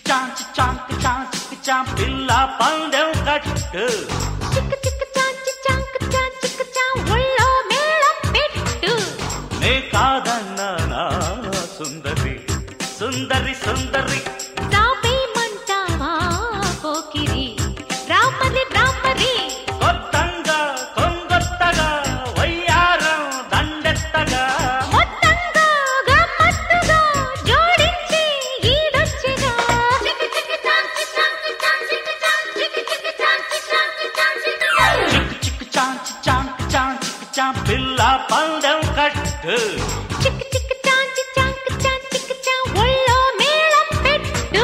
చాంచి చాంకి చాంచి చాం పిల్ల పందెం కట్టు చిక్క చిక్క చాంచి చాంక చాంచిక చాం ఒళ్ళో మేళం పెట్టు నే కాదన్నా నా సుందరి సుందరి సుందరి చాపేయమంటావా పోకిరి రామరి రామరి కొత్తంగా కొంగొత్తగా వయ్యారం దండెత్తగా మొత్తంగా గమ్మత్తుగా జోడించి ఈడొచ్చిగా చిక్క చిక్క చాంచి చాంకి చాంచిక చాం చిక్క చిక్క చాంచి చాంకి చాంచిక చాం చిక్కు చిక్కు చాంచి చాంకి చాంచి చాం పిల్ల పందెం కట్టు చిక్క చిక్క చాంచి చాంక చాంచిక చాం ఒళ్ళో మేళం పెట్టు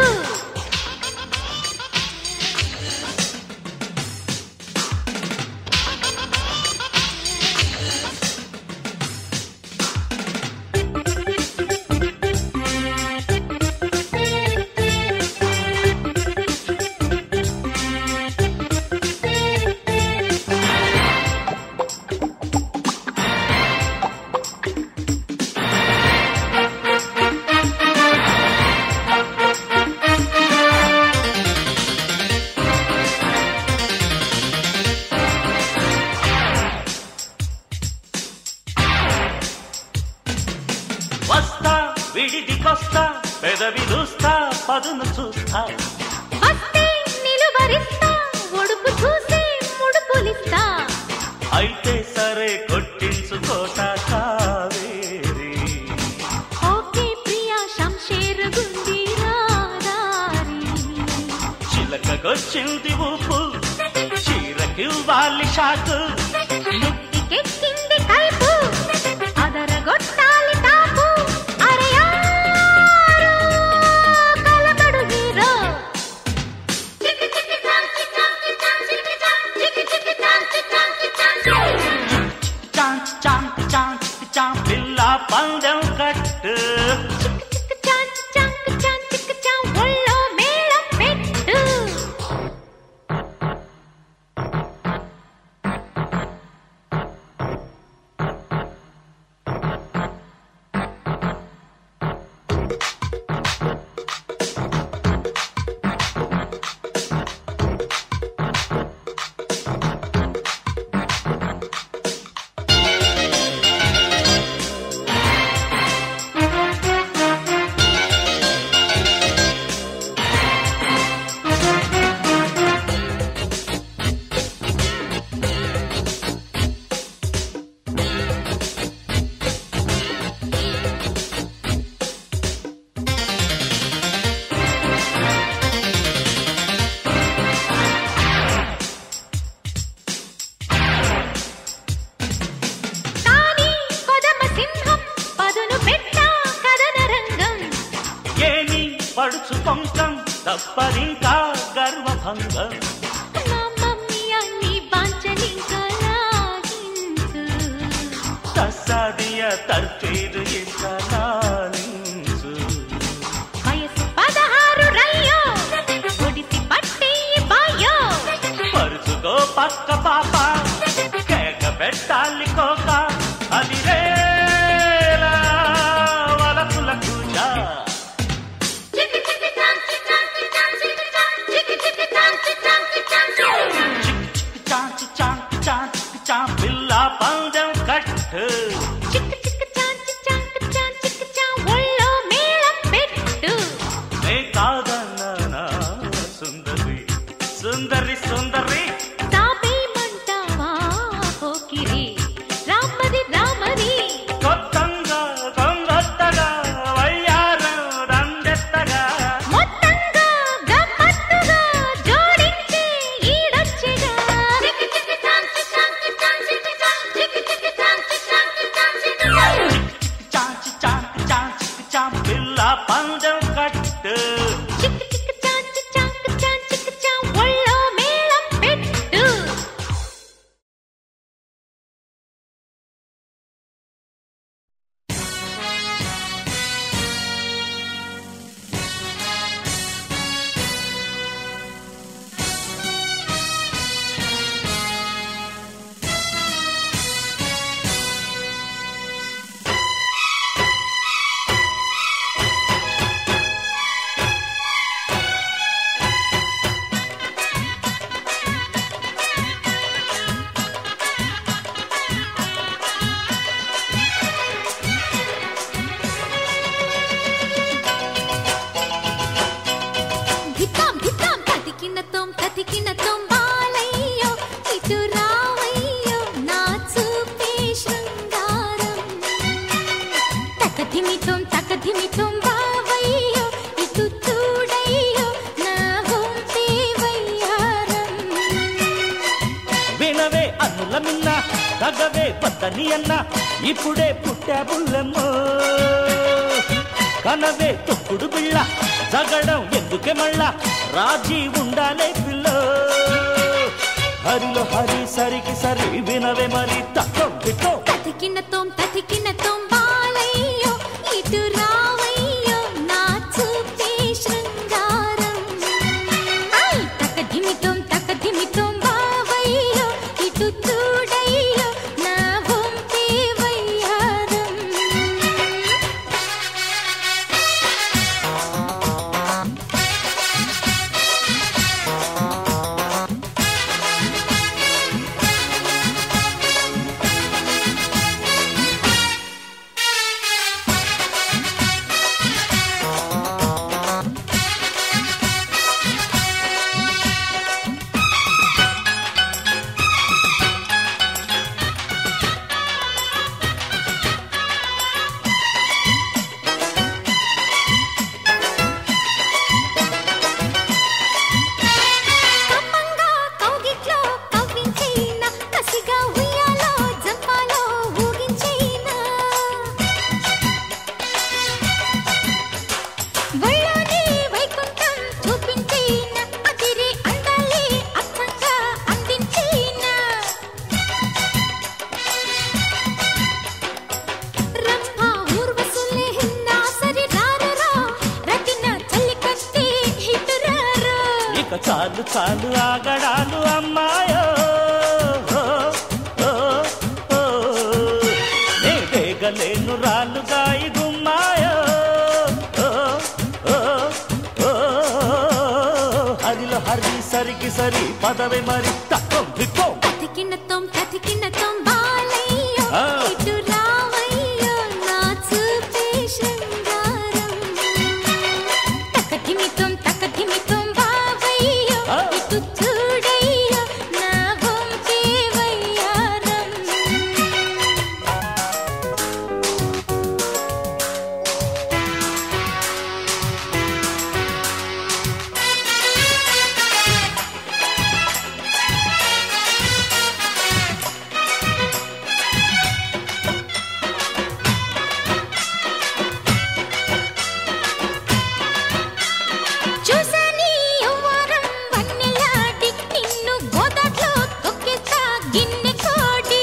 వస్తా విడిదికొస్తా పెదవి చూస్తా పదును చూస్తా వస్తే నిలువరిస్తా ఒడుపు చూసి ముడుపులిస్తా అయితే సరే కొట్టించుకోట కావేరి ఓకే ప్రియా శంషేర్ గుండి రాదారి చిలకకొచ్చింది ఊపు చీరకివ్వాలి షాకు నెత్తికెక్కింది కైపు అదరగొట్టాలి తాపు అరయారు కలకడు హీరో చిక్కి చిక్కి చాంచి చాంచి చాంచి చాం చిక్కి చిక్కి చాంచి చాంచి చాంచి చాంచి చాంచి చాంచి చాం పిల్ల పందెం కట్టు చిక్కి చిక్కి చాంచి చాంకి చాంచిక చాం ఒళ్ళో మేళం పెట్టు కానీ కొదమ సింహం పదును పెట్టా కదన రంగం ఏమి పడుచు పొంకం తప్పరింకా గర్వభంగం నా మమ్మీ అన్ని వాంచనింకా లాగించు తస్సాదియ తర్ఫీరు ఇస్తాలించు వయసు పదహారు రయ్యో ఒడిసి పట్టి బాయో పరుచుకో పక్క పాప కేక పెట్టాలి కోక అది రేలా వలపుల కూజా చిక్కి చిక్కి చాంచి చాంచి చాంచి చాం చిక్కి చిక్కి చాంచి చాంచి చాంచి చాంచి చాంచి చాంచి చాం పిల్ల పందెం కట్టు చిక్కి చిక్కి చాంచి చాంకి చాంచి తకధిమితం తకధిమితం బావయ్యో ఇటు చూడయ్యో నా వంతే వయ్యారం వినవే అన్నుల మిన్న తగవే పద్దని అన్న ఇప్పుడే పుట్టా బుల్లెమ్మో కనవే తొక్కుడు బిళ్ళ జగడం ఎందుకే మళ్ళా రాజీ ఉండాలే పిల్ల హరిలో హరి సరికి సరి వినవే మరి తక్కువ బిట్టో తతికిన తోం తతికిన తోం బాలయ్యో ఇటు రావయ్యో నా చూపే శృంగారం ఐ తకధిమితం తకధిమితం బావయ్యో ఇటు చూడయ్యో నా వంతే వయ్యారం కమ్మంగా కౌగిట్లో కవ్వించేనా కసిగా ఉయ్యాలో జంపాలో ఊగించేనా ఒళ్ళోని వైకుంఠం చూపించేనా అదిరే అందాలే అర్థంగా అందించేనా రంభా ఊర్వశులే నా సరి రారరా రతిన చల్లికత్తి హిటురారా ఇక చాలు చాలు ఆగడాలు అమ్మాయో ఓ, ఓ, ఓ. నే వేగలేను రాలుగా ఈ గుమ్మాయో ఓ, ఓ, ఓ. హరిలో హరి సరికి సరి పదవి మరి తక్కువ దిక్కో తతికినతం తతికినతం బాలయ్యో ఆ. ఇటు రావయ్యో నా చూపే శృంగారం తకధిమితం తకధిమితం బావయ్యో ఆ. ఇటు చూడయ్యో నా వంకే వయ్యారం చూసాని యవ్వారం వన్నెలాడి నిన్ను గోదాట్లో తొక్కేస్తా గిన్నె కోడి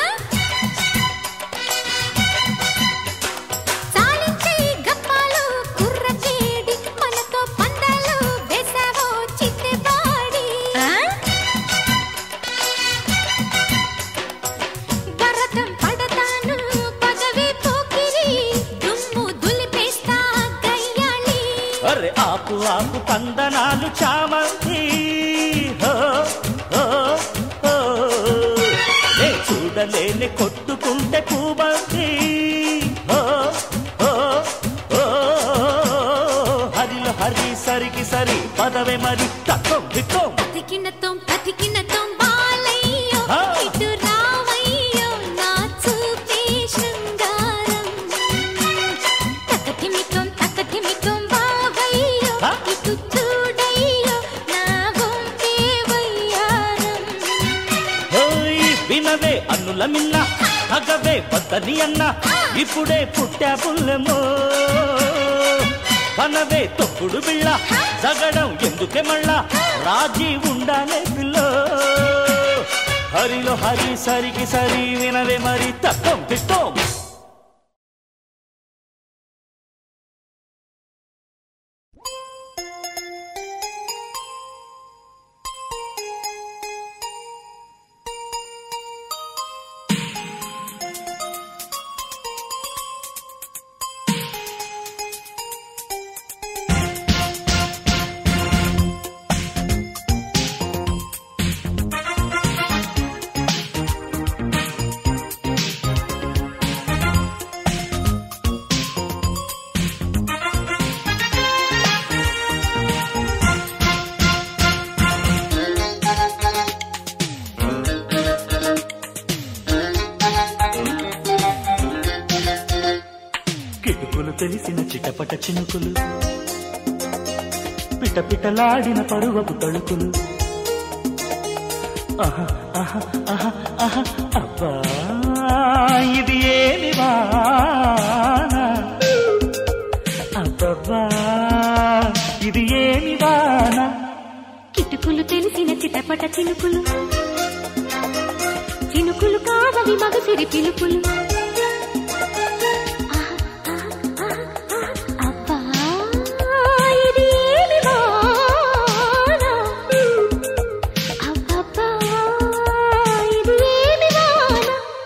సాలించే గప్పాలు కుర్రచేడి మనతో పందాలు వేసావో చిత్తెబాడి భరతం పడతాను పదవి పోకిరి దుమ్ము దులిపేస్తా గయ్యాళి అరే ఆపు ఆపు కందనాలు చామంతి హో, హో, హో. నే చూడలేని కొట్టుకుంటే పూబంతి హో, హో, హో. హరిలో హరి సరికి సరి పదవే మరి తక్కువ దిక్కో తతికినతం తతికినతం బాలయ్యో ఆ. ఇటు రావయ్యో నా చూపే శృంగారం తకధిమితం తకధిమితం బావయ్యో ఆ. ఇటు చూడయ్యో నా వంకే వయ్యారం ఓయ్ వినవే అన్నుల మిన్న తగవే వద్దని అన్న ఇప్పుడే పుట్టా పుల్లెమో కనవే తొక్కుడు బిళ్ళ జగడం ఎందుకే మళ్ళా రాజీ ఉండాలే పిల్ల హరిలో హరి సరికి సరి వినవే మరి తక్కువ తిట్టో కిటుకులు తెలిసిన చిటపట చినుకులు పిటపిటలాడిన పరువపు తడుకులు ఆహా ఆహా ఆహా ఆహా అబ్బా ఇది ఏమి వాన అబ్బబ్బా ఇది ఏమి వాన కిటుకులు తెలిసిన చిటపట చినుకులు చినుకులు కావవి మగసిరి పిలుపులు ఆహ్, ఆహ్, ఆహ్, ఆహ్, అబ్బా, ఇది ఏమి వాన? అబ్బబ్బా, ఇది ఏమి వాన?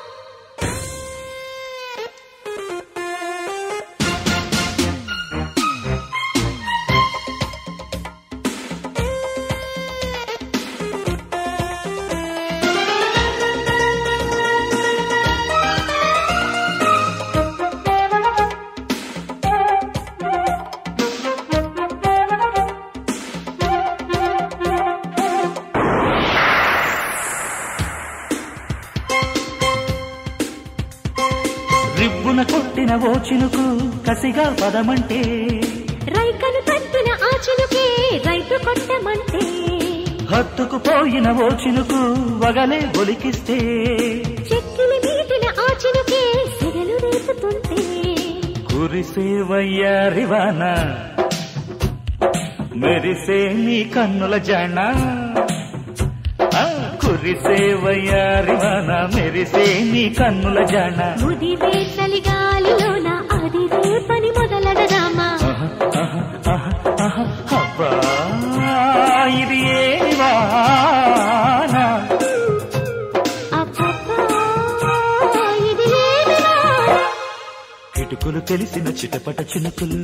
రిబ్బున కొట్టిన ఓ చినుకు కసిగా పదమంటే రైకను తట్టిన ఆ చినుకే రైతు కొట్టమంటే హత్తుకు పోయిన ఓ చినుకు వగలే ఒలికిస్తే చెక్కిలి మీటిన ఆ చినుకే సెగలు రేపుతుంటే కురిసే వయ్యారివాన మెరిసే నీ కన్నుల జన ఆ, కురిసే వయ్యారివాన మెరిసే నీ కన్నుల జన ముదిరే చలిగాలిలోన అది రేపని మొదలడదామా ఆహా, ఆహా, ఆహా, ఆహా, అబ్బా, ఇది ఏమి వాన అబ్బబ్బా, ఇది ఏమి వాన? కిటుకులు తెలిసిన చిటపట చినుకులు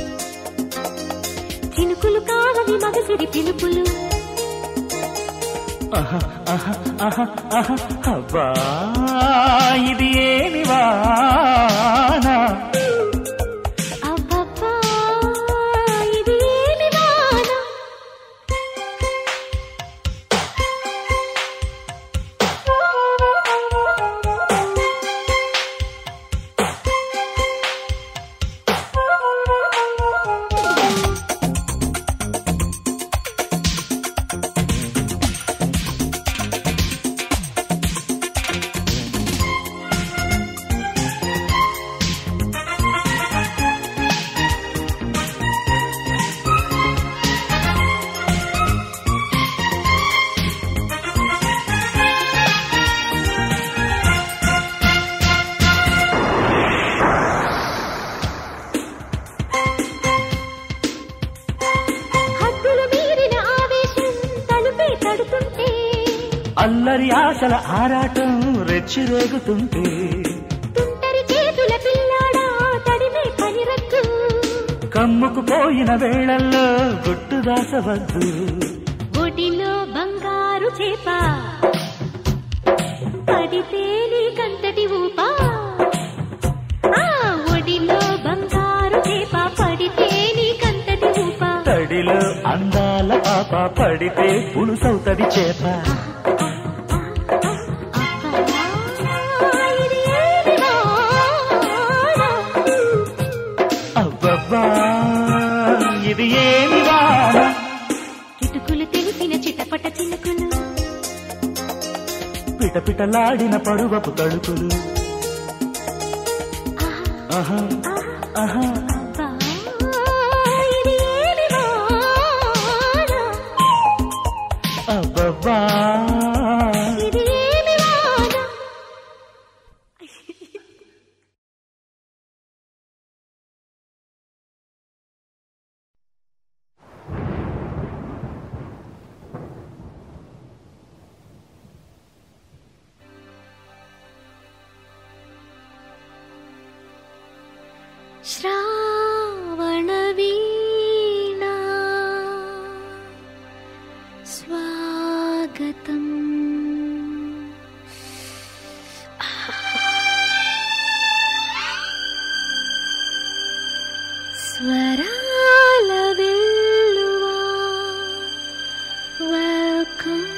చినుకులు కావవి మగసిరి పిలుపులు ఆహా, ఆహా, ఆహా, ఆహా, అబ్బా, ఇది ఏమి వాన అబ్బబ్బా, ఇది ఏమి వాన? హద్దులు మీరిన ఆవేశం తలుపే తడుతుంటే అల్లరి ఆశల ఆరాటం రెచ్చిరేగుతుంటే తుంటరి చేతుల పిల్లాడా తడిమే పనిరక్కు కమ్ముకు పోయిన వేళల్లో గుట్టు దాసవద్దు ఒడిలో బంగారు చేప పడితే నీకంతటి ఊప ఆ ఒడిలో బంగారు చేప పడితే నీకంతటి ఊప తడిలో అందాల పాప పడితే పులుసవుతది చేప అబ్బా, ఇది ఏమి వాన? అబ్బబ్బా ఇది ఏమి వాన కిటుకులు తెలిసిన చిటపట చినుకులు పిటపిటలాడిన పరువపు తడుకులు ఆహా ఆహా అబ్బా, ఇది ఏమి వాన? అబ్బబ్బా ఇది ఏమి వాన? శ్రావణవీణా స్వాగతం స్వరాల వెల్లువా welcome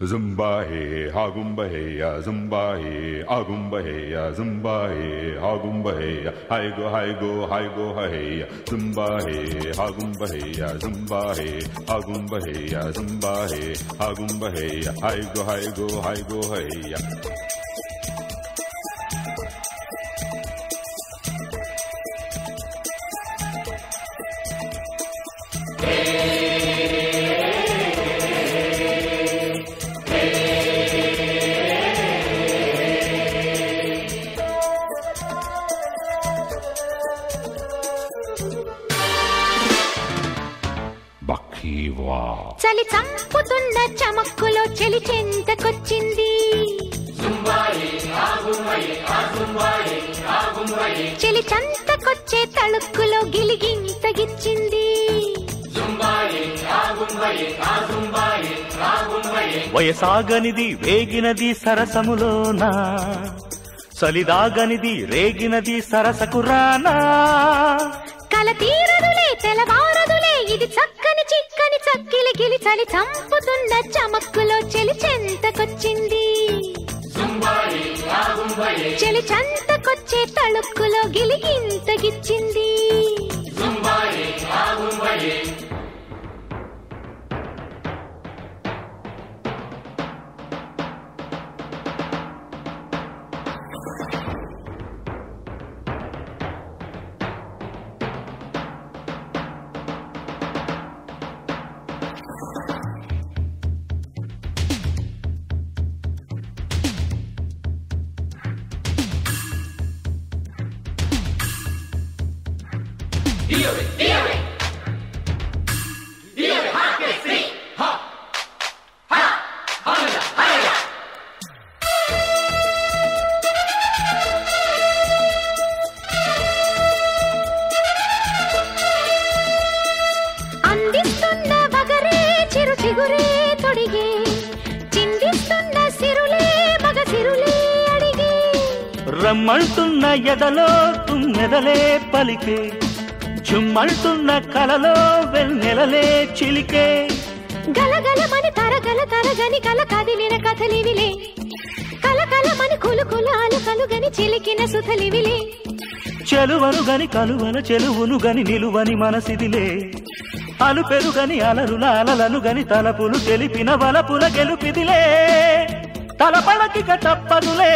Zumba hey, hagumba hey, ya zumba hey, agumba hey, ya zumba hey, hagumba hey, ya hi go hi go hi go hey, ya zumba hey, hagumba hey, ya zumba hey, agumba hey, ya zumba hey, hagumba hey, ya hi go hi go hi go hey, ya. Bakiwa. చలి చంపుతున్న చమక్కులో చెలి చెంతకొచ్చింది చెలి చంతకొచ్చే తళుక్కులో గిలిగింతగిచ్చింది వయసాగనిది వేగినది సరసములోన సలిదాగనిది రేగినది సరసకు రానా కల తీరదులే తెలవారదులే ఇది చక్కని చిక్కని చక్కిలి గిలి చలి చంపుతున్న చమక్కులో చెలి చెంతకొచ్చింది చెలి చంతకొచ్చే తళుక్కులో గిలిగింతగిచ్చింది అందిస్తున్న వగరే చిరు చిగురే తొడిగే చిందిస్తున్న సిరులే మగ సిరులే అడిగే రమ్మంటున్న ఎదలో తుమ్మెదలే పలికే చుమ్మంటున్న కలలో వెన్నెలలే చిలికే గలగలమని తరగల తరగని కల కదిలిన కథలివిలే కలకలమని కులు కుల అలకలుగని చిలికిన సుధలివిలే చెలువను గని కలువల చెలువును గని నిలువని మనసిదిలే అలు పెరుగని అలరుల అలలను గని తలపులు తెలిపిన వలపుల గెలుపిదిలే తలపడకిక తప్పదులే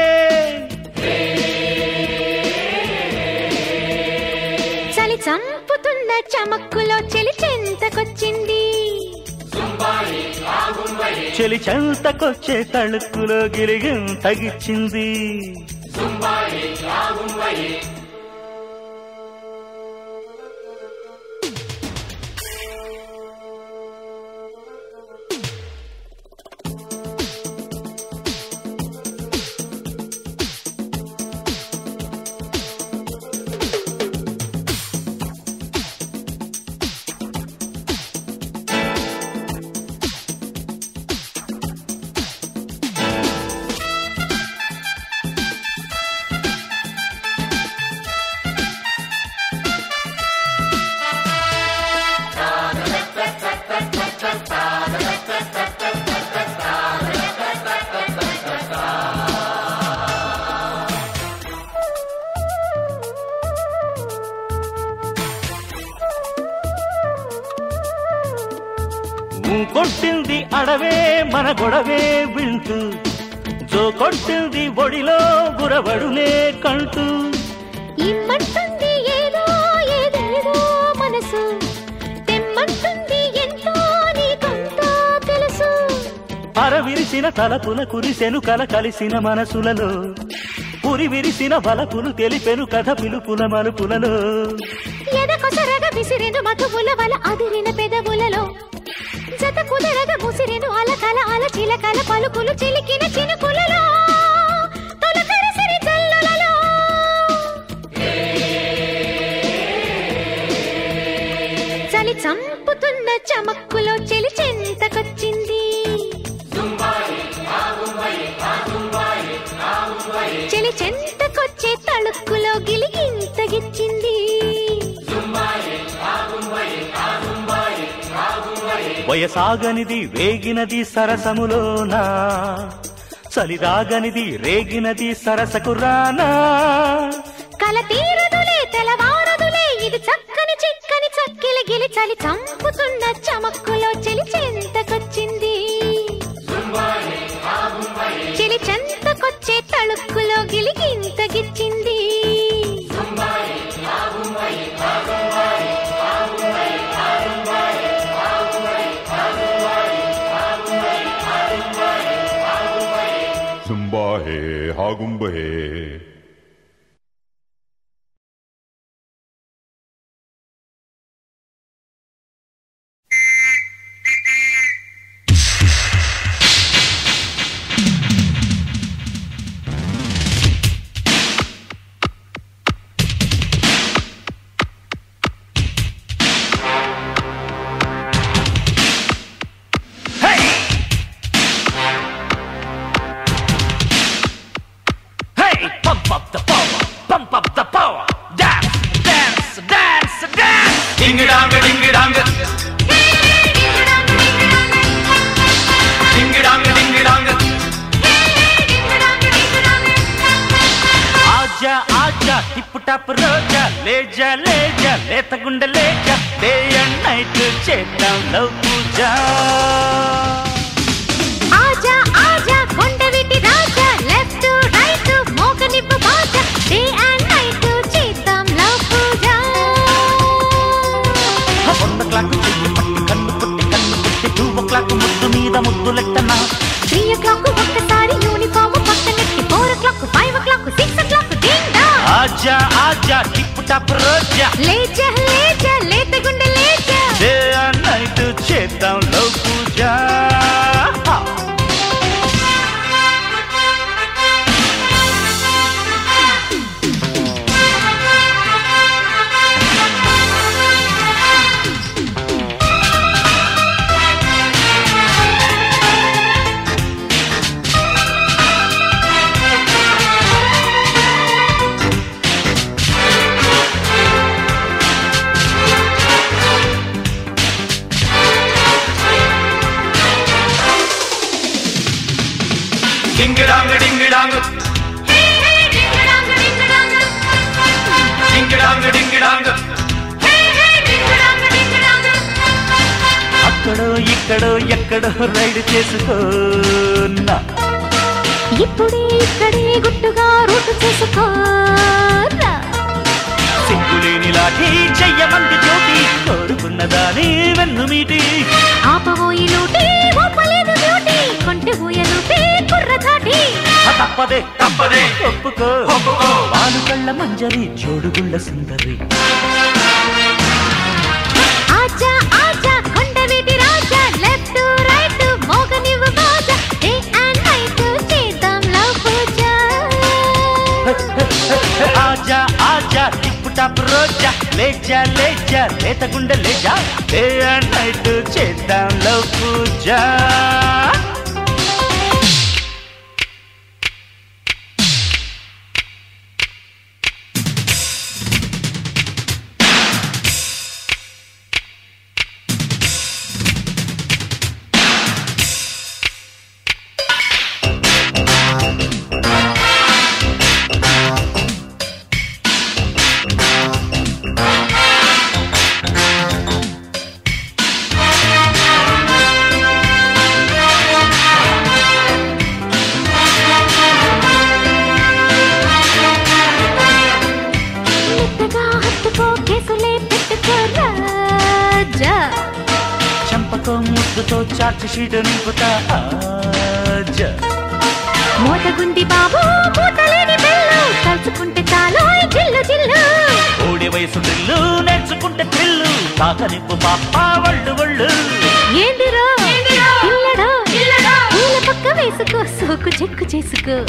చలి చంపుతున్న చమక్కులో చెలి చెంతకొచ్చింది చెలి చెంతకొచ్చే తళుక్కులో గిరిగిం తగిచ్చింది ఊ కొట్టింది అడవే మన గొడవే వింటూ జో కొట్టింది ఒడిలో గురవడులే కంటూ ఇమ్మంటుంది ఏదో ఏదేదో మనసు తెమ్మంటుంది ఎంతో నీకంతా తెలుసు అరవిరిసిన తలపుల కురిసెను కల కలిసిన మనసులలో పురి విరిసిన బలపులు తెలిపెను కథ పిలుపుల మలుపులలో ఎదకొసరగ విసిరెను మధువుల వల అదిరిన పెదవులలో జత కుదరగ ముసిరెను అలకల అల చిలకల పలుకులు చిలికిన చినుకులలో తొలకరిసిరి జల్లులలో చలి చంపుతున్న చమక్కులో చెలి చెంతకొచ్చింది చెలి చెంతకొచ్చే తళుక్కులో గిలిగింతగిచ్చింది వయసాగనిది వేగినది సరసములోనా చలిరాగనిది రేగినది సరసకు రానా కల తీరదులే తెలవారదులే ఇది చక్కని చిక్కని చక్కిలి గిలి చలి చంపుతున్న చమక్కులో చెలి చెంతకొచ్చింది చెలి చెంతకొచ్చే తళుక్కులో గిలి గింత గిచ్చింది Zumba hey, hagumba hey. Hey, pump up the power, pump up the power. Dance, dance, dance, dance. Ding dong, ding dong, ding dong, ding dong. ఆజా ఆజా టిప్పు టాప్ రోజా లేజా లేజా లేత గుండె లేజా డే అండ్ నైట్ చేద్దాం లవ్ పూజ ఆజా ఆజా కొండవిటి రాజా లెఫ్ట్ రైట్ మోగనివ్వు బాజా డే అండ్ నైట్ చేద్దాం లవ్ పూజ వన్ ఓ క్లాక్ చెయ్యి పట్టి కన్ను కొట్టి కన్ను కొట్టి టూ ఓ క్లాక్ ముద్దు మీద ముద్దులెట్టనా త్రీ ఓ క్లాక్ ఒక్కసారి యూనిఫామ్ పక్కనెట్టి four o'clock five o'clock six o'clock ding dong ఆజా ఆజా టిప్పు టాప్ రోజా లేజా లేజా లేత గుండె లేజా డే అండ్ నైట్ చేద్దాం లవ్ పూజ హా. Ding dong, ding dong, ding dong, ding dong. అక్కడో ఇక్కడో ఎక్కడో రైడ్ చేసుకోనా ఇప్పుడే ఇక్కడే గుట్టుగా రూటు చేసుకోరా సిగ్గులేని లాఠీ చెయ్యమంది జ్యోతి కోరుకున్నదాని వెన్ను మీటి ఆపబోయి లూటి ఓపలేదు బ్యూటీ కొంటె ఊయలుపే కుర్ర ధాటి ఆ తప్పదే తప్పదే ఒప్పుకో ఒప్పుకో. వాలు కళ్ళ మంజరి జోడుగుళ్ళ సుందరి ఆజా ఆజా కొండవీటి రాజా లెఫ్ట్ రైట్ మోగనివ్వు బాజా డే అండ్ నైట్ చేద్దాం లవ్ పూజ ఆజా ఆజా టిప్పు టాప్ రోజా లేజా లేజా లేత గుండె లేజా డే అండ్ నైట్ చేద్దాం లవ్ పూజ మెత్తగా హత్తుకో కేసులే పెట్టుకో రాజా చంపకో ముద్దుతో చార్ట్ షీట్ నింపుతా ఆజా మోతగుంది బాబు మూతలేని బెల్లు తలుచుకుంటే చాలు ఈ జిల్లు జిల్లు ఓడి వయసు డ్రిల్లు నేర్చుకుంటే థ్రిల్లు తాకనిప్పు పాప వళ్ళు వళ్ళు ఏందిరో పిల్లడో పూల పక్క వేసుకో సోకు చెక్కు చేసుకో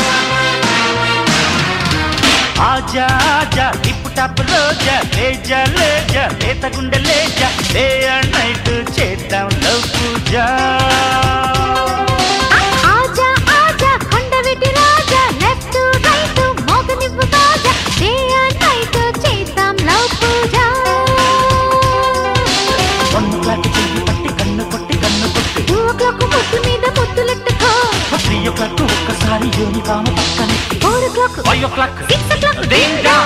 ఆజా ఆజా టిప్పు టాప్ రోజా లేజా లేజా లేత గుండె లేజా డే అండ్ నైట్ చేద్దాం లవ్ పూజ ఆజా ఆజా కొండవిటి రాజా లెఫ్ట్ రైట్ మోగనివ్వు బాజా డే అండ్ నైట్ చేద్దాం లవ్ పూజ వన్ క్లాక్ చెయ్యి పట్టి కన్ను కొట్టి కన్ను clock five o'clock six o'clock danger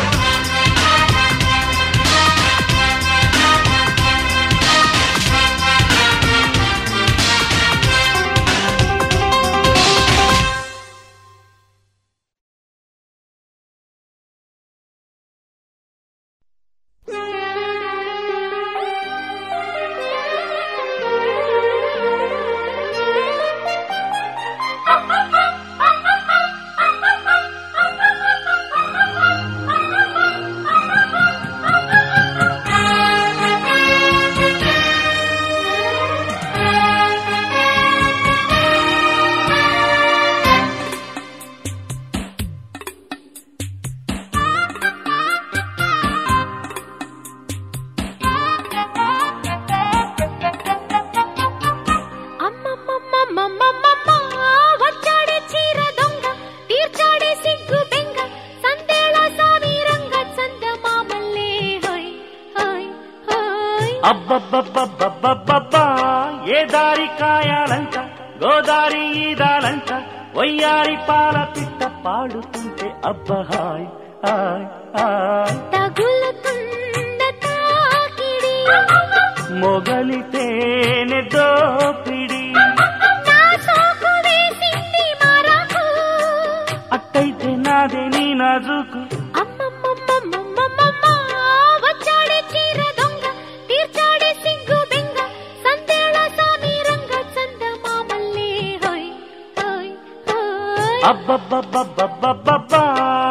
అమ్మమ్మమ్మమ్మమ్మమ్మ వచ్చాడే చీర దొంగ తీర్చాడే సిగ్గు బెంగ సందేళ సామీరంగ చందమామల్లే హోయ్ హోయ్ హోయ్ అబ్బబ్బబ్బబ్బబ్బబ్బా ఏ దారి కాయాలంట గోదారి ఈదాలంట వయ్యారి పాల పిట్ట పాడుతుంటే అబ్బహాయ్ హాయ్ హాయ్ తగులుతున్న తాకిడి మొగలితేనె దోపిడి నా సోకు వేసింది మరకు అట్టయితే నాదే నీ నాజుకు అమ్మమ్మమ్మమ్మమ్మమ్మ వచ్చాడే చీర దొంగ తీర్చాడే సిగ్గు బెంగ సందేళ సామీరంగ చందమామల్లే హోయ్ హోయ్ హోయ్ అబ్బబ్బబ్బబ్బబ్బబ్బా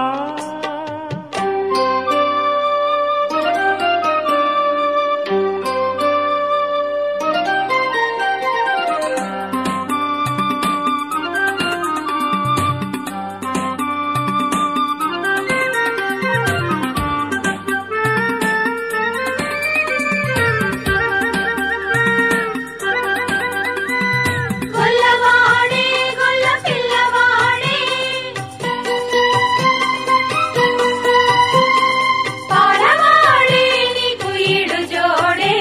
గొల్లవాడే గొల్ల పిల్లవాడే పాడవాడే నీకు ఈడు జోడే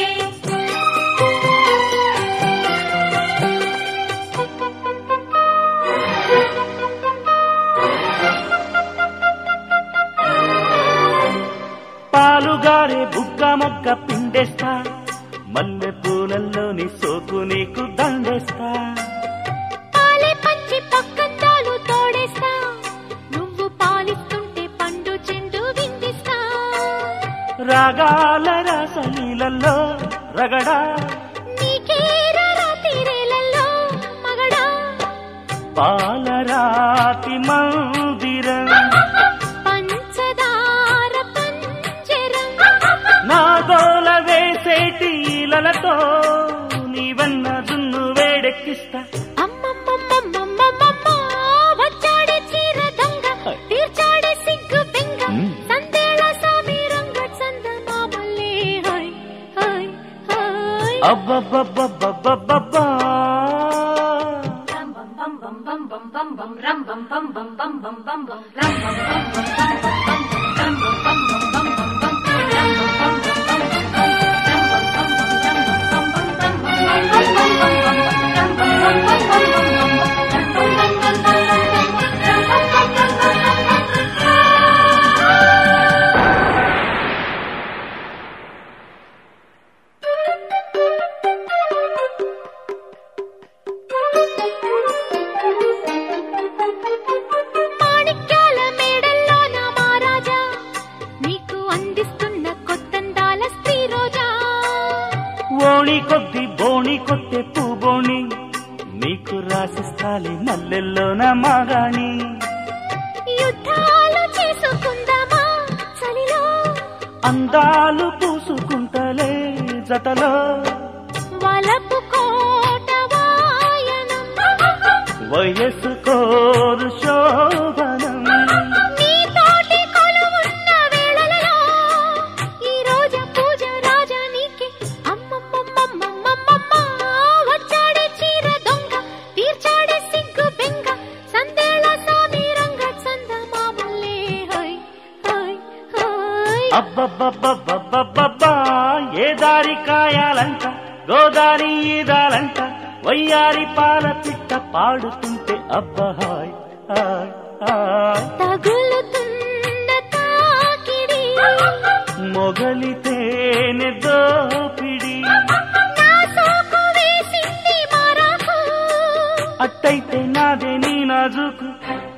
పాలుగారే బుగ్గ మొగ్గ పిండేస్తా మల్లె పూలల్లోని సోకు నీకు దండేస్తా పాలే పంచి పక్కందాలు తోడేస్తా నువ్వు పాలిస్తుంటే పండు చెండు విందిస్తా రాగాల రాసలీలలో రగడా నీకేర రాతిరేలలో మగడా పాలరాతి మందిరం పంచదార పంజరం నా గోల వేసేటి ఈలలతో నీవన్న దున్ను వేడెక్కిస్తా అమ్మమ్మమ్మమ్మమ్మమ్మ వచ్చాడే చీర దొంగ తీర్చాడే సిగ్గు బెంగ మ్మ్. సందేళ సామీరంగ చందమామల్లే హోయ్ హోయ్ హోయ్ అబ్బబ్బబ్బబ్బబ్బబ్బా మాణిక్యాల మేడల్లో నా మహారాజా నీకు అందిస్తున్న కొత్తందాల స్త్రీ రోజా ఓణి కొద్ది బోణి కొట్టే పూబోణి నీకు రాసిస్తాలి మల్లెల్లోన మాగాణి యుద్ధాలు చేసుకుందామా చలిలో అందాలు పూసుకుంటలే జతలో వలపు కోట వాయనం వయస్సు కోరు శోభనం నీతోటి కొలువున్న వేళలలో ఈ రోజు పూజ రాజా నీకే అమ్మమ్మమ్మమ్మమ్మమ్మ వచ్చాడే చీర దొంగ తీర్చాడే సిగ్గు బెంగ సందేళ సామీరంగ చందమామల్లే హోయ్ హోయ్ హోయ్ అబ్బబ్బబ్బబ్బబ్బబ్బా ఏ దారి కాయాలంట గోదారి ఈదాలంట వయ్యారి పాల పిట్ట పాడుతుంటే అబ్బహాయ్ హాయ్ తగులుతున్న తాకిడి మొగలితేనె దోపిడి నా సోకు వేసింది మరకు అట్టయితే నాదే నీ నాజుకు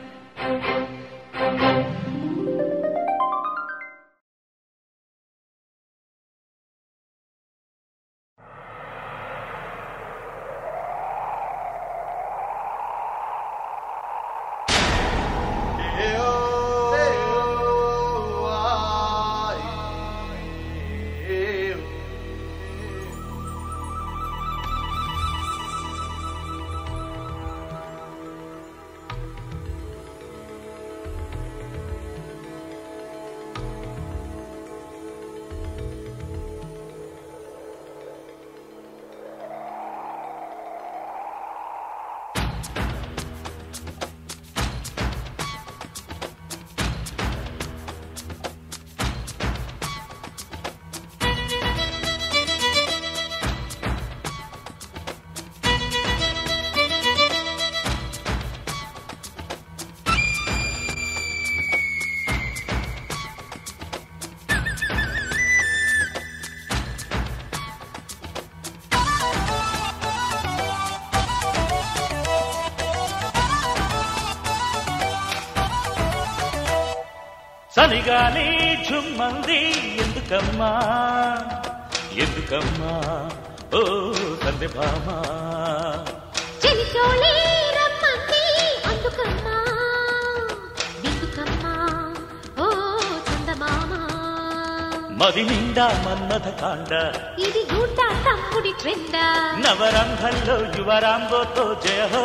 చలిగాలి ఝుమ్మంది ఎందుకమ్మా ఎందుకమ్మా ఓ సందెభామా చెలిచోళి రమ్మంది అందుకమ్మా విందుకమ్మా ఓ చందమామ మది నిండా మన్మథ కాండ ఇది గుడ్డ తమ్ముడి ట్రెండ నవరంభంలో యువరాంబోతో జయ హో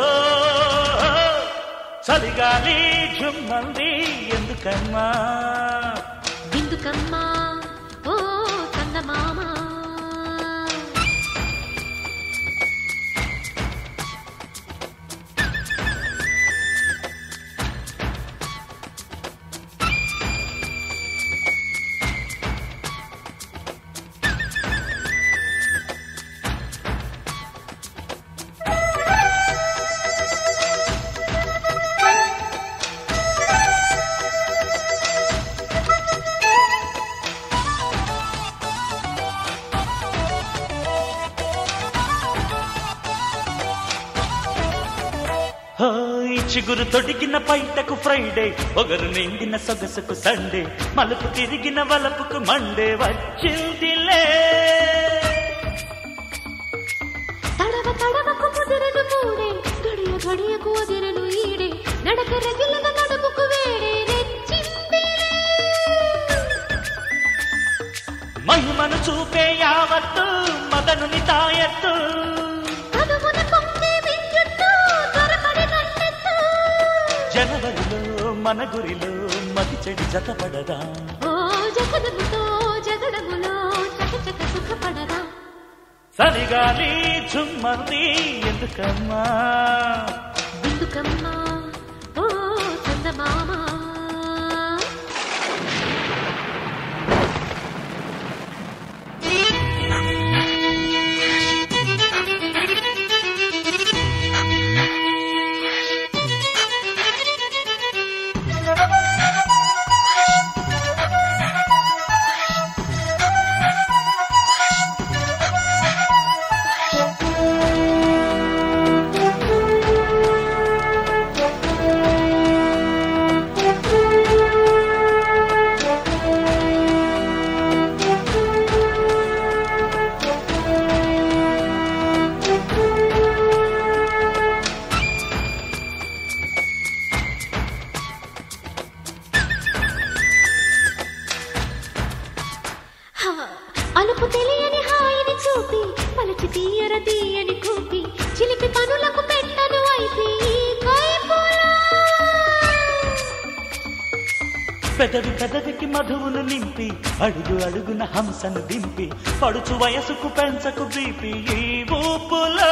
చలిగాలి ఝుమ్మంది ఎందుకమ్మా విందుకమ్మా ఓ చందమామ హో, ఈ చిగురు తొడిగిన పైటకు ఫ్రైడే ఒగరు నిండిన సొగసుకు సండే మలుపు తిరిగిన వలపుకు మండే వచ్చిందిలే తడవ తడవకు ముదిరెను మూడే గడియ గడియకు వదిరెను ఈడే నడక రగిలిన నడుముకు వేడే రెచ్చింది మహిమను చూపే యావత్తు మదనుని తాయత్తు కనుమున పొంగే విద్యుత్తు త్వరపడి నన్నెత్తు జనవరిలో మన గురిలో మతి చెడి జతపడదా ఓ జగదముతో జగడములో చకచక సుఖపడదా సరిగాలి చుమ్మంది ఎందుకమ్మా బిందుకమ్మా ఓ చందమామ హా, అలుపు తెలియని హాయిని చూపి పలచి తీయర తీయని కూపి చిలిపి పనులకు పెట్టను అయితే ఈ కైపులా. పెదవి పెదవికి మధువును నింపి అడుగు అడుగున హంసను దింపి పడుచు వయసుకు పెంచకు బీపి ఈ ఊపులో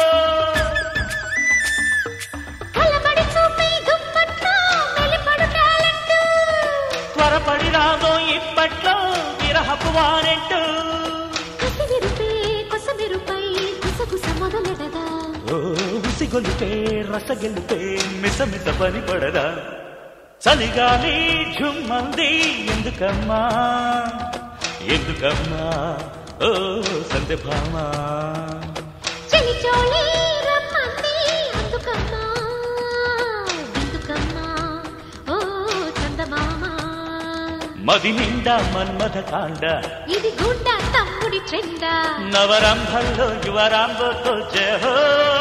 కలబడి చూపి దుప్పట్లో మెలిపడు టాలెంట్. త్వరపడి రాదో ఇప్పట్లో విరహపు వారెంటు కసివిరుపే కొసమెరుపై గుసగుస మొదలెడదా ఓ ఉసిగొలిపే రసగెలిపే మిసమిస పని పడదా చలిగాలి ఝుమ్మంది ఎందుకమ్మా ఎందుకమ్మా ఓ సంధ్యభామా చెలి చోళీ రమ్మంది అందుకమ్మా ఎందుకమ్మా ఓ చందమామ మది నిండా మన్మథ కాండ ఇది గుండా తమ్ముడి ట్రెండా నవరంభంలో యువరాంబోతో జహో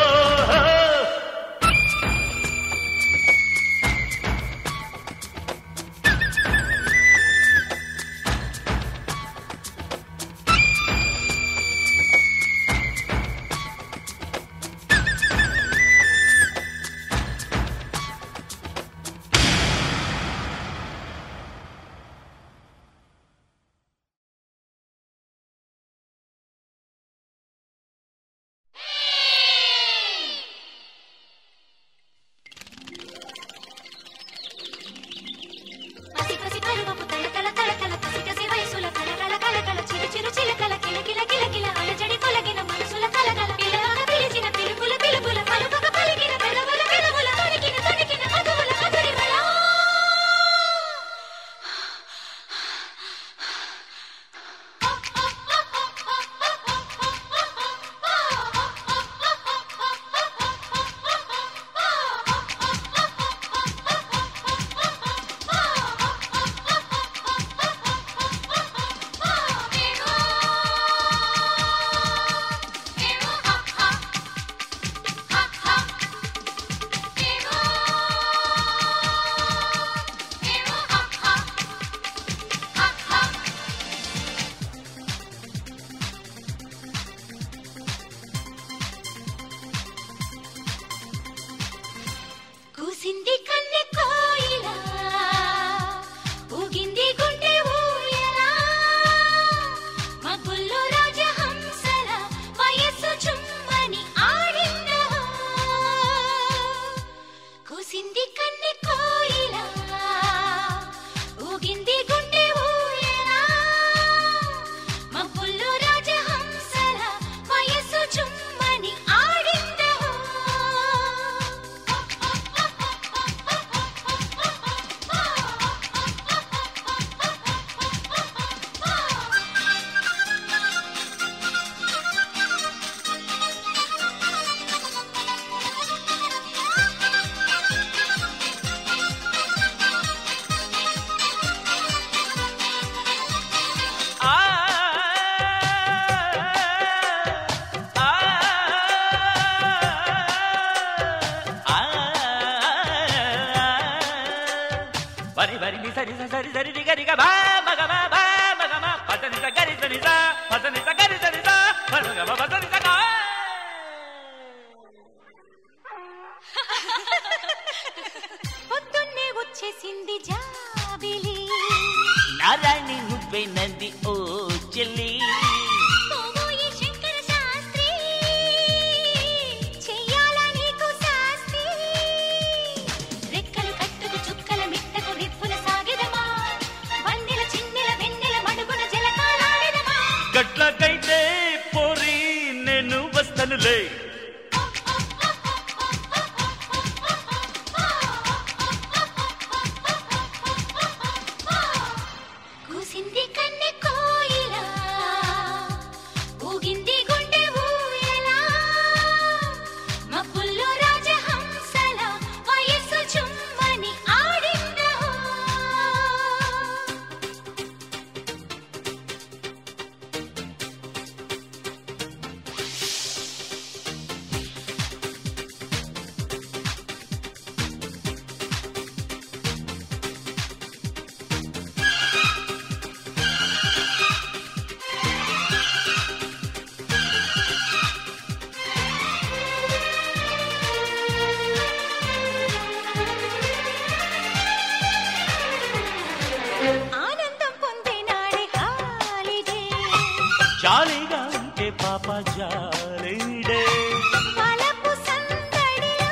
పసి పసి పరువపు తల తల తల తల కసి కసి వయసుల కల కల కల కల చిరు చిరు చిలకల కిల కిల కిల కిల అలజడి కొలగిన మనసుల కలగల పిల్లగా పిలిచిన పిలుపుల పిలుపుల పలుకక పలికిన పెదవుల పెదవుల తొణికిన తొణికిన మధువుల మధురిమల కూసింది కన్నె కోయిల ఊగింది గుండె ఊయల మబ్బుల్లో రాజహంసల వయస్సు చుమ్మని ఆడింద కూసింది కన్నె కోయిల ఊగింది గుండె ఊయల మబ్బుల్లో రాజహంసల వయస్సు చుమ్మని ఆడింద ఆ ఆ ఆ వరి వరి ని సరి స సరి సరి ని గరి గ బా మగ బా బా మగ మా పదని స గరి సని స పదని స గరి సని స మగ బా పదని స గా పొద్దున్నే వచ్చేసింది జాబిలి నారాయణి నువ్వే నంది ఓ చెల్లి పోబోయే శంకర శాస్త్రి చెయ్యాలా నీకు శాస్త్రి రెక్కలు కట్టుకు చుక్కల మిట్టకు రిప్పుల సాగెదమా వన్నెల చిన్నెల వెన్నెల మడుగున జలకాలాడెదమా గట్లకైతే పోరి నేను వస్తనులే కూసింది కన్నె కోయిల ఊగింది గుండె ఊయల మబ్బుల్లో రాజహంసల వయస్సు చుమ్మని ఆడిందా ఆనందం పొందే నాడే హాలిడే జాలీగా ఉంటే పాప జాలీడే వలపు సందడిలో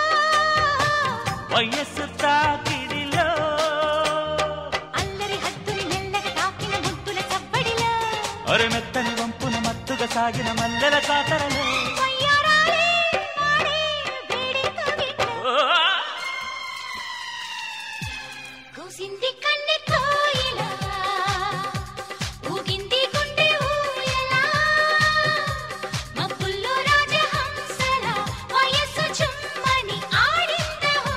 వయస్సు తాకిడిలో అల్లరి హద్దుని మెల్లగా తాకిన ముద్దుల చవ్వడిలో అరె మెత్తని వంపున మత్తుగా సాగిన మల్లెల కాతరలో వయ్యారాలే వాడే వేడి కవిట్లో ఓ! కుసింది కన్నె కోయిల ఊగింది గుండె ఊయల మబ్బుల్లో రాజహంసల వయస్సు చుమ్మని ఆడిందహో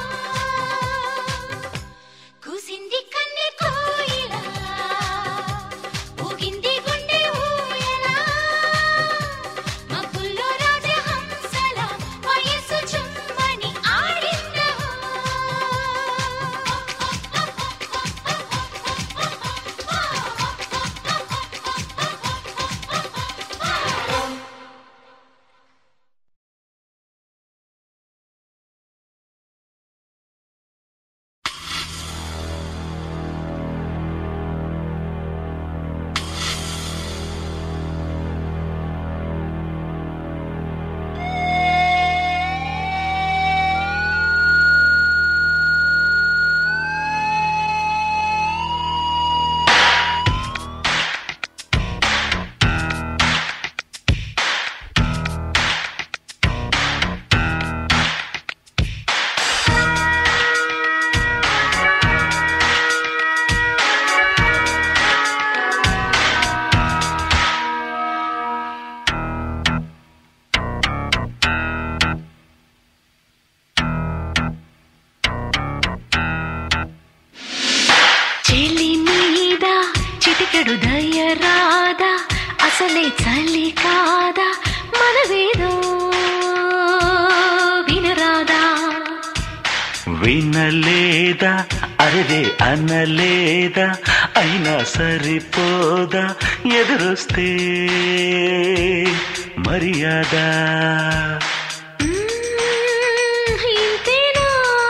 కుసింది కన్నె కోయిల ఊగింది గుండె ఊయల మబ్బుల్లో రాజహంసల వయస్సు చుమ్మని ఆడిందహో చెలి మీద చిటికెడు దయ్యరాదా అసలే చలి కాదా మనవేదో వినరాదా వినలేదా అరే అనలేదా అయినా సరిపోదా ఎదురొస్తే మర్యాద మ్మ్, ఇంతేనా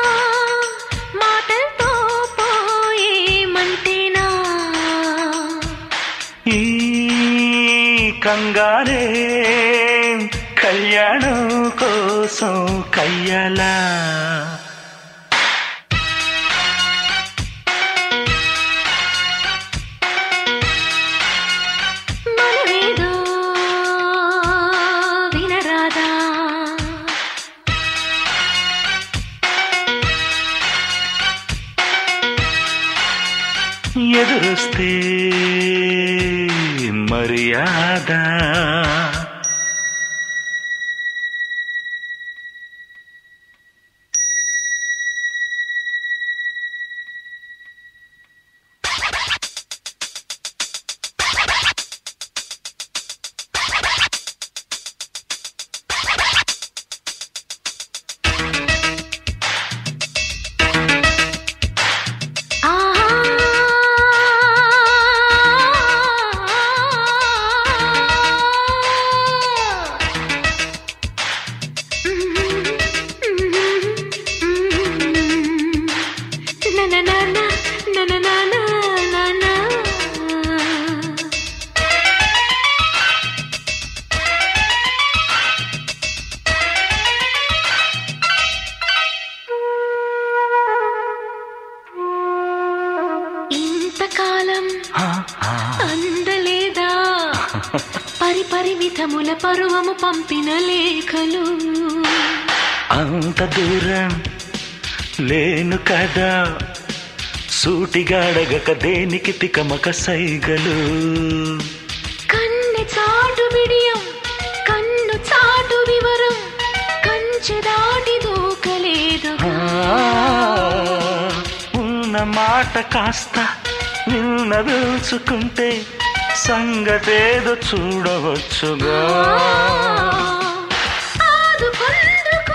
మాటలతో పోయేమంటేనా ఈ కంగారే కళ్యాణం కోసం కయ్యాలా మనవేదో వినరాదా ఎదురొస్తే మర్యాద ఇంతకాలం ఆ, ఆ. అందలేదా పరిపరిమితముల పరువము పంపిన లేఖలు అంత దూరం లేను కదా సూటిగాడగక దేనికి తికమక సైగలు కన్నె చాటు బిడియం కన్ను చాటు వివరం కంచె దాటి దూకలేదు ఆ, ఉన్న మాట కాస్త నిన్న తెలుసుకుంటే సంగతేదో చూడవచ్చుగా ఆదుకొందుకు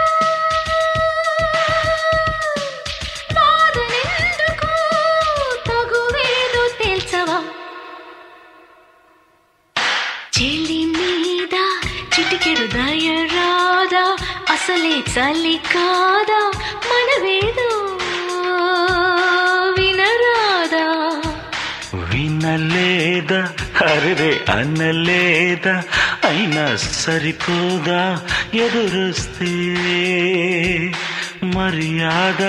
బాధనెందుకు తగువేదో తేల్చవా చెలి మీద చిటికెడు దయరాదా అసలే చలి కాదా మనవేదో వినరాదా వినలేదా అరే అనలేదా అయినా సరిపోదా ఎదురొస్తే మర్యాద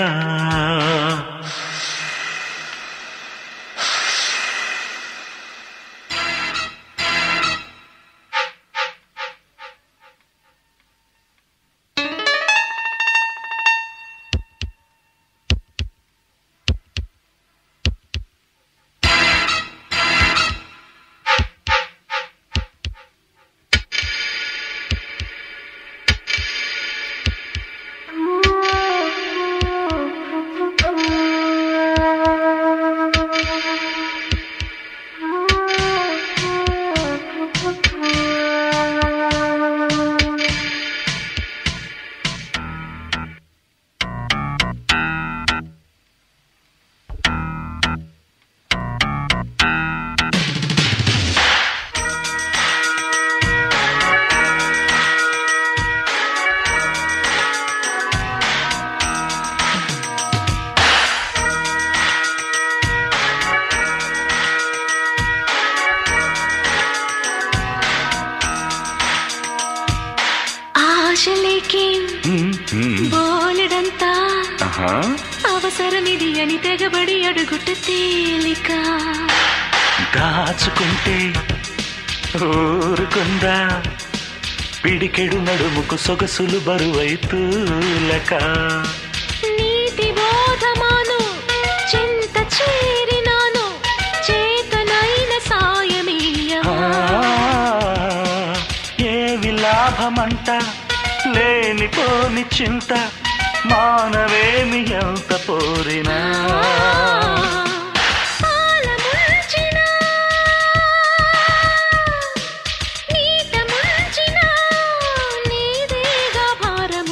ఆశలేకే మ్మ్, మ్మ్. బోలెడంతా ఆహా. అవసరమిది అని తెగబడి అడుగుట తేలిక దాచుకుంటే ఊరుకుందా పిడికెడు నడుముకు సొగసులు బరువైతూలక నీతి బోధమాను చింత చేరినాను చేతనైన సాయమీయమా ఏవి లాభమంట లేనిపోని చింత మానవేమి ఎంత పోరినా పాలముంచిన, నీట ముంచిన, నీదేగా భారము.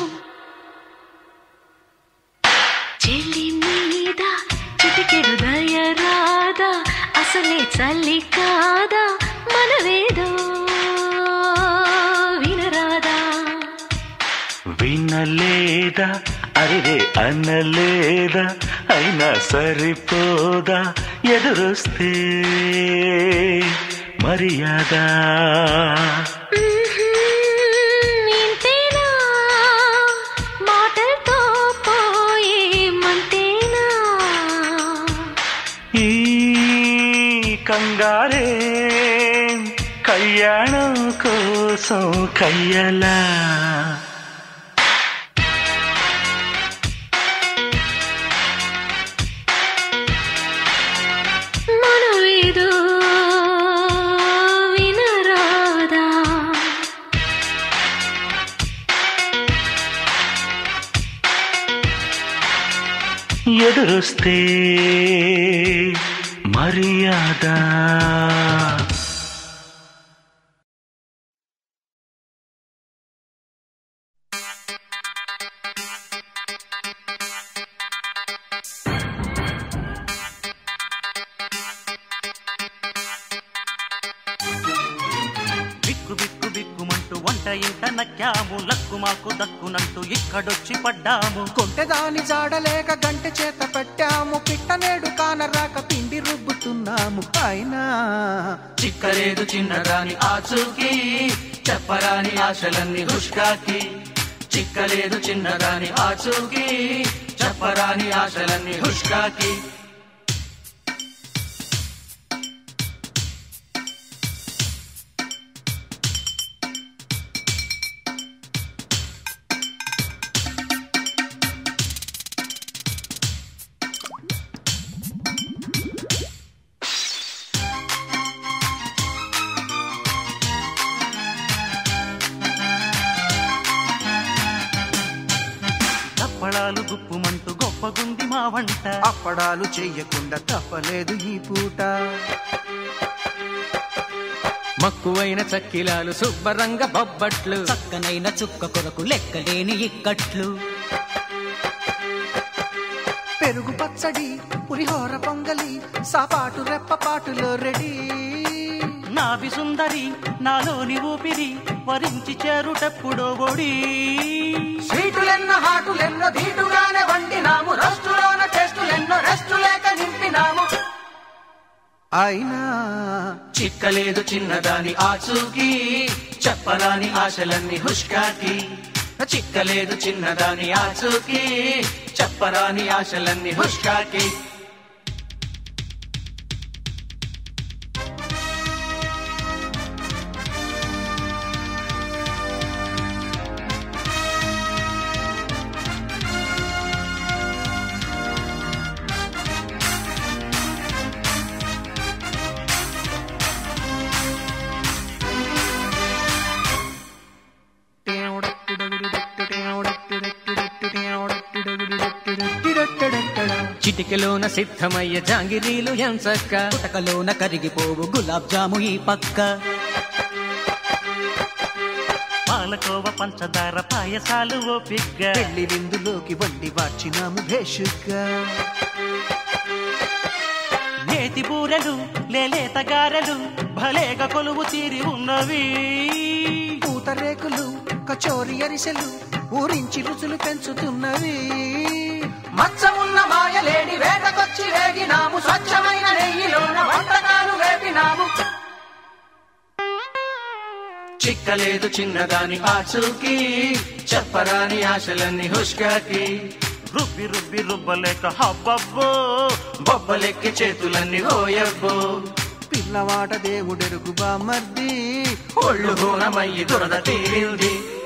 చెల్లి మీద చిటికెడు దయ రాదా అసలే చల్లి కాదా మనవేదో వినరాదా వినలేదా అరే అనలేదా అయినా సరిపోదా ఎదురొస్తే మర్యాద ఇంతేనా మాటలతో పోయే మంతేనా ఈ కంగారే కళ్యాణం కోసం కయ్యలా మనవేదో వినరాదా ఎదురొస్తే మర్యాద బిక్కు బిక్కు బిక్కుమంటూ వంట ఇంట నక్కాము లక్కు మాకు దక్కునంటూ ఇక్కడొచ్చి పడ్డాము కొంటెదాని జాడలేక గంటె చేత పెట్టాము పిట్టనేడు కానరాక పిండి రుబ్బుతున్నాము అయినా చిక్కలేదు చిన్నదాని ఆచూకి చెప్పరాని ఆశలన్నీ హుష్కాకి చిక్కలేదు చిన్నదాని ఆచూకి చెప్పరాని ఆశలన్నీ హుష్కాకి తప్పడాలు గుప్పుమంటూ గొప్పగుంది మా వంట అప్పడాలు చెయ్యకుండా తప్పలేదు ఈ పూట మక్కువైన చక్కిలాలు శుభ్రంగ బొబ్బట్లు చక్కనైన చుక్క కొరకు లెక్కలేని ఇక్కట్లు పెరుగు పచ్చడి పులిహోర పొంగలి సాపాటు రెప్పపాటులో రెడీ నాభి సుందరి నాలోని ఊపిరి వరించి చేరుటెప్పుడో ఒడి స్వీటులెన్నో హాటులెన్నో ధీటుగానే వండినాము రస్టులోన టెస్టులెన్నో రెస్టు లేక నింపినాము అయినా చిక్కలేదు చిన్నదాని ఆచూకి చెప్పరాని ఆశలన్నీ హుష్కాకి చిక్కలేదు చిన్నదాని ఆచూకి చెప్పరాని ఆశలన్నీ హుష్కాకి చిటికెలోన సిద్ధమయ్య జాంగిరీలు ఎంచక్క పుటకలోన కరిగిపోవు గులాబ్ జాము ఈ పక్క పాలకోవ పంచదార పాయసాలు ఓపిగ్గా పెళ్లి విందులోకి వండి వార్చినాము భేషుగ్గా నేతి బూరెలు లేలేత గారెలు భలేగా కొలువు తీరి ఉన్నవి పూతరేకులు కచోరి అరిసెలు ఊరించి రుచులు పెంచుతున్నవి మచ్చమున్న మాయలేడి వేటకొచ్చి వేగినాము స్వచ్ఛమైన నెయ్యిలోన వంటకాలు వేపినాము చిక్కలేదు చిన్నదాని ఆచూకి చెప్పరాని ఆశలన్నీ హుష్కాకి రుబ్బి రుబ్బి రుబ్బలేక హబ్బబ్బో బొబ్బలెక్కి చేతులన్నీ హోయబ్బో పిల్లవాట దేవుడెరుగు బామర్ది ఒళ్ళు హూనమయ్యి దురద తీరింది